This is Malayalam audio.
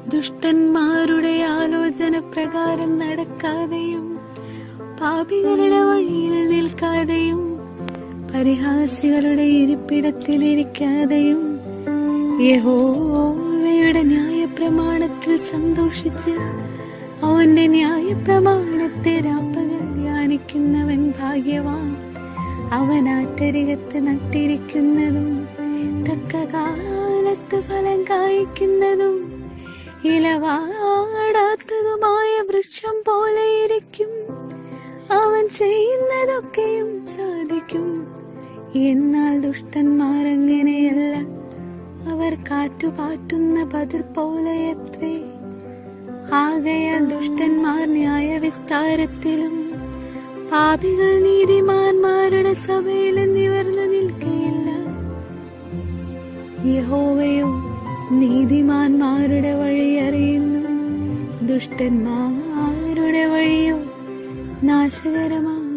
ദുഷ്ടന്മാരുടെ ആലോചന പ്രകാരം നടക്കാതെയും പാപികളുടെ വഴിയിൽ നിൽക്കാതെയും പരിഹാസികളുടെ ഇരിപ്പിടത്തിലിരിക്കാതെയും യഹോവയുടെ ന്യായപ്രമാണത്തിൽ സന്തോഷിച്ച് അവന്റെ ന്യായപ്രമാണത്തെ രാപ്പകൽ ധ്യാനിക്കുന്നവൻ ഭാഗ്യവാൻ അവൻ ആറ്റരികത്ത് നട്ടിരിക്കുന്നതും തക്ക കാലത്ത് ഫലം കായ്ക്കുന്നതും ഇലവാടാത്തതുമായ വൃക്ഷം പോലെയിരിക്കും അവൻ ചെയ്യുന്നതൊക്കെയും സാധിക്കും എന്നാൽ ദുഷ്ടന്മാരങ്ങനെയല്ല അവർ കാറ്റുപാറ്റുന്ന പതിർ പോലെയത്രേ ആകയാൽ ദുഷ്ടന്മാർ ന്യായവിസ്താരത്തിലും പാപികൾ നീതിമാന്മാരുടെ സഭയിലും നിവർന്നു നിൽക്കുകയില്ല യഹോവയോ നീതിമാന്മാരുടെ വഴി അറിയുന്നു ദുഷ്ടന്മാരുടെ വഴിയോ നാശകരമാണ്